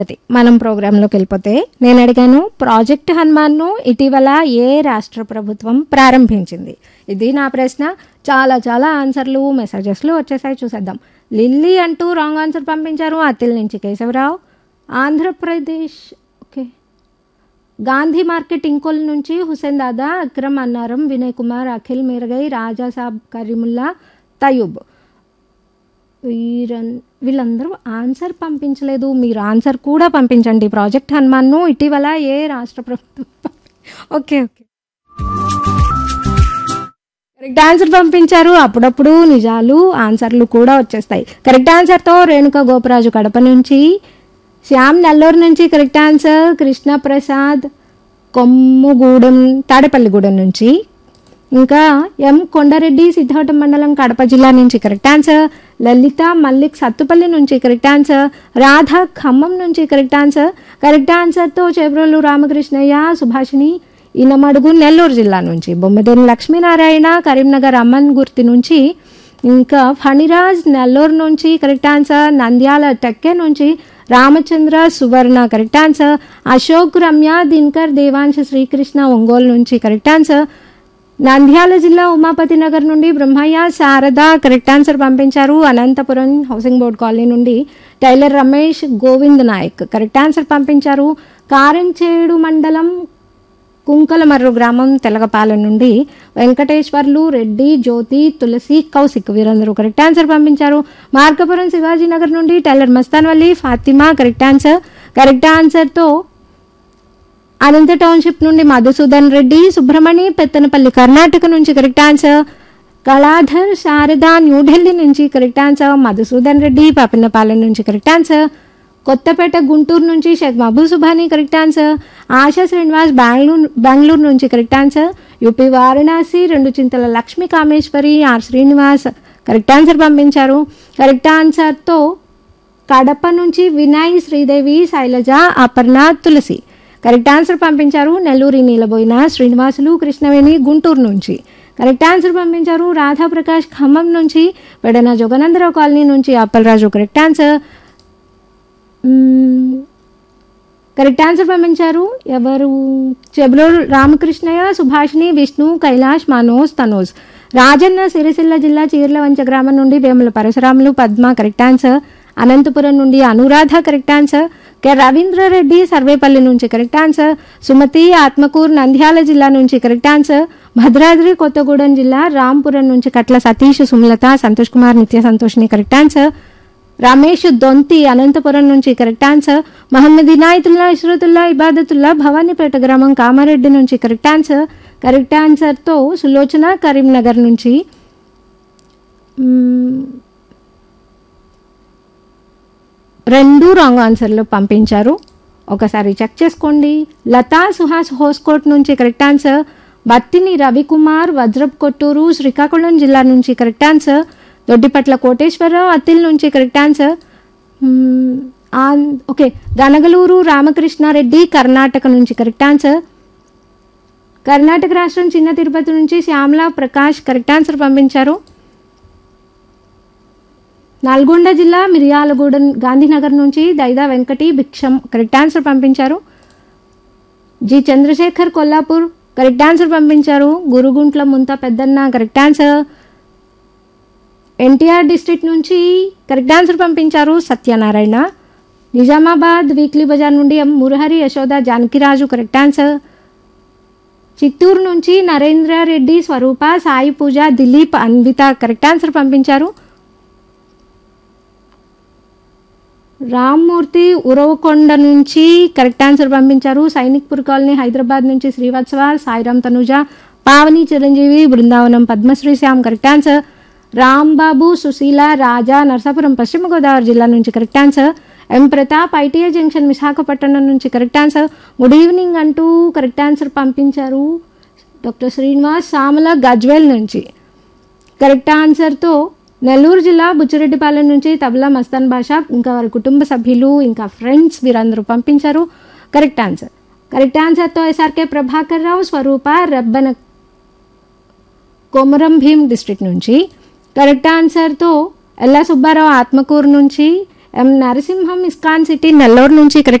అది మనం ప్రోగ్రాంలోకి వెళ్ళిపోతే నేను అడిగాను ప్రాజెక్ట్ హనుమాన్ను ఇటీవల ఏ రాష్ట్ర ప్రభుత్వం ప్రారంభించింది ఇది నా ప్రశ్న చాలా చాలా ఆన్సర్లు మెసేజెస్లు వచ్చేసాయి చూసేద్దాం లిల్లీ అంటూ రాంగ్ ఆన్సర్ పంపించారు అత్తిల్ నుంచి కేశవరావు ఆంధ్రప్రదేశ్ ఓకే గాంధీ మార్కెట్ ఇంకోల్ నుంచి హుసేన్ దాదా అక్రమ్ అన్నారం వినయ్ కుమార్ అఖిల్ మీరగై రాజా సాబ్ కరీముల్లా తయూబ్ వీరన్ వీళ్ళందరూ ఆన్సర్ పంపించలేదు మీరు ఆన్సర్ కూడా పంపించండి ప్రాజెక్ట్ హనుమాన్ను ఇటీవల ఏ రాష్ట్ర ప్రభుత్వం ఓకే ఓకే కరెక్ట్ ఆన్సర్ పంపించారు అప్పుడప్పుడు నిజాలు ఆన్సర్లు కూడా వచ్చేస్తాయి కరెక్ట్ ఆన్సర్తో రేణుక గోపరాజు కడప నుంచి శ్యామ్ నెల్లూరు నుంచి కరెక్ట్ ఆన్సర్ కృష్ణ ప్రసాద్ కొమ్ముగూడెం తాడేపల్లిగూడెం నుంచి ఇంకా ఎం కొండారెడ్డి సిద్ధావటం మండలం కడప జిల్లా నుంచి కరెక్ట్ ఆన్సర్ లలిత మల్లిక్ సత్తుపల్లి నుంచి కరెక్ట్ ఆన్సర్ రాధ ఖమ్మం నుంచి కరెక్ట్ ఆన్సర్ కరెక్ట్ ఆన్సర్తో చేబ్రోలు రామకృష్ణయ్య సుభాషిణి ఇనమడుగు నెల్లూరు జిల్లా నుంచి బొమ్మదేని లక్ష్మీనారాయణ కరీంనగర్ అమ్మన్ గుర్తి నుంచి ఇంకా ఫణిరాజ్ నెల్లూరు నుంచి కరెక్ట్ ఆన్సర్ నంద్యాల టెక్కే నుంచి రామచంద్ర సువర్ణ కరెక్ట్ ఆన్సర్ అశోక్ రమ్య దినకర్ దేవాంశ శ్రీకృష్ణ ఒంగోలు నుంచి కరెక్ట్ ఆన్సర్ నంద్యాల జిల్లా ఉమాపతి నగర్ నుండి బ్రహ్మయ్య శారద కరెక్ట్ ఆన్సర్ పంపించారు అనంతపురం హౌసింగ్ బోర్డ్ కాలనీ నుండి tailor Ramesh Govind Naik correct answer పంపించారు కారంచేడు మండలం కుంకలమర్రు గ్రామం తెలగపాలెం నుండి వెంకటేశ్వర్లు రెడ్డి జ్యోతి తులసి కౌశిక్ వీరందరూ కరెక్ట్ ఆన్సర్ పంపించారు మార్కపురం శివాజీనగర్ నుండి tailor Mastanvalli Fathima correct answer correct ఆన్సర్తో అనంత టౌన్షిప్ నుండి మధుసూదన్ రెడ్డి సుబ్రహ్మణి పెత్తనపల్లి కర్ణాటక నుంచి కరెక్ట్ ఆన్సర్ కళాధర్ శారద న్యూఢిల్లీ నుంచి కరెక్ట్ ఆన్సర్ మధుసూదన్ రెడ్డి పాపిన్నపాలెం నుంచి కరెక్ట్ ఆన్సర్ కొత్తపేట గుంటూరు నుంచి షేక్ మహబూ సుభాని కరెక్ట్ ఆన్సర్ ఆశా శ్రీనివాస్ బెంగళూరు బెంగళూరు నుంచి కరెక్ట్ ఆన్సర్ యూపీ వారణాసి రెండు Chintala Lakshmi Kameswari R Srinivas correct answer పంపించారు కరెక్ట్ ఆన్సర్తో కడప నుంచి వినయ్ శ్రీదేవి శైలజ అపర్ణ తులసి కరెక్ట్ ఆన్సర్ పంపించారు నెల్లూరి నీలబోయిన శ్రీనివాసులు కృష్ణవేణి గుంటూరు నుంచి కరెక్ట్ ఆన్సర్ పంపించారు రాధాప్రకాష్ ఖమ్మం నుంచి వెడన జోగనందరావు కాలనీ నుంచి అప్పలరాజు కరెక్ట్ ఆన్సర్ మ్మ్. కరెక్ట్ ఆన్సర్ పంపించారు ఎవరు చెబులూరు రామకృష్ణయ్య సుభాషిణి విష్ణు కైలాష్ మనోజ్ తనోజ్ రాజన్న సిరిసిల్ల జిల్లా చీర్లవంచ గ్రామం నుండి వేముల పరశురాములు పద్మ కరెక్ట్ ఆన్సర్ అనంతపురం నుండి Anuradha correct answer K Ravindrareddy Sarvepalli నుంచి కరెక్ట్ ఆన్సర్ సుమతి ఆత్మకూరు నంద్యాల జిల్లా నుంచి కరెక్ట్ ఆన్సర్ భద్రాద్రి కొత్తగూడెం జిల్లా రాంపురం నుంచి కట్ల సతీష్ సుమలత సంతోష్ కుమార్ నిత్య సంతోష్ని కరెక్ట్ ఆన్సర్ రమేష్ దొంతి అనంతపురం నుంచి కరెక్ట్ ఆన్సర్ మహమ్మద్ ఇనాయతుల్లా ఇష్రతుల్లా ఇబాదతుల్లా భవానీపేట గ్రామం కామారెడ్డి నుంచి కరెక్ట్ ఆన్సర్ కరెక్ట్ ఆన్సర్తో సులోచన కరీంనగర్ నుంచి మ్మ్, రెండు రాంగ్ ఆన్సర్లు పంపించారు ఒకసారి చెక్ చేసుకోండి లతా సుహాస్ హోస్కోట్ నుంచి కరెక్ట్ ఆన్సర్ బత్తిని రవికుమార్ వజ్రప్ కొట్టూరు శ్రీకాకుళం జిల్లా నుంచి కరెక్ట్ ఆన్సర్ దొడ్డిపట్ల కోటేశ్వరరావు అత్తిల్ నుంచి కరెక్ట్ ఆన్సర్ మ్మ్, ఆన్- ఓకే గనగలూరు రామకృష్ణారెడ్డి కర్ణాటక నుంచి కరెక్ట్ ఆన్సర్ కర్ణాటక రాష్ట్రం చిన్న తిరుపతి నుంచి శ్యామలా ప్రకాష్ కరెక్ట్ ఆన్సర్ పంపించారు నల్గొండ జిల్లా మిర్యాలగూడెం గాంధీనగర్ నుంచి దైదా వెంకటి భిక్షం కరెక్ట్ ఆన్సర్ పంపించారు G Chandrasekhar Kollapur correct answer పంపించారు Gurugunta Muntha Peddanna correct answer NTR district నుంచి కరెక్ట్ ఆన్సర్ పంపించారు సత్యనారాయణ నిజామాబాద్ వీక్లీ బజార్ నుండి M Murahari Yashoda Janakiraju correct answer Chittoor నుంచి నరేంద్ర రెడ్డి స్వరూప సాయి పూజ దిలీప్ అన్విత కరెక్ట్ ఆన్సర్ పంపించారు రామ్మూర్తి ఉరవకొండ నుంచి కరెక్ట్ ఆన్సర్ పంపించారు సైనిక్పూర్ కాలనీ హైదరాబాద్ నుంచి శ్రీవత్సవ సాయిరామ్ తనుజ పావని చిరంజీవి బృందావనం పద్మశ్రీ శ్యామ్ కరెక్ట్ ఆన్సర్ రాంబాబు సుశీల రాజా నర్సాపురం పశ్చిమ గోదావరి జిల్లా నుంచి correct answer M Pratap ITI junction Visakhapatnam నుంచి కరెక్ట్ ఆన్సర్ గుడ్ ఈవినింగ్ అంటూ కరెక్ట్ ఆన్సర్ పంపించారు డాక్టర్ శ్రీనివాస్ సామల గజ్వేల్ నుంచి కరెక్ట్ ఆన్సర్తో నెల్లూరు జిల్లా బుచ్చిరెడ్డిపాలెం నుంచి తబలా మస్తాన్ బాషా ఇంకా వారి కుటుంబ సభ్యులు ఇంకా ఫ్రెండ్స్ వీరందరూ పంపించారు కరెక్ట్ ఆన్సర్ కరెక్ట్ ఆన్సర్తో ఎస్ఆర్కే ప్రభాకర్ రావు స్వరూప రెబ్బన కొమరం భీం డిస్ట్రిక్ట్ నుంచి కరెక్ట్ ఆన్సర్తో ఎల్లా సుబ్బారావు ఆత్మకూరు నుంచి M Narasimham ISKCON city Nellore నుంచి కరెక్ట్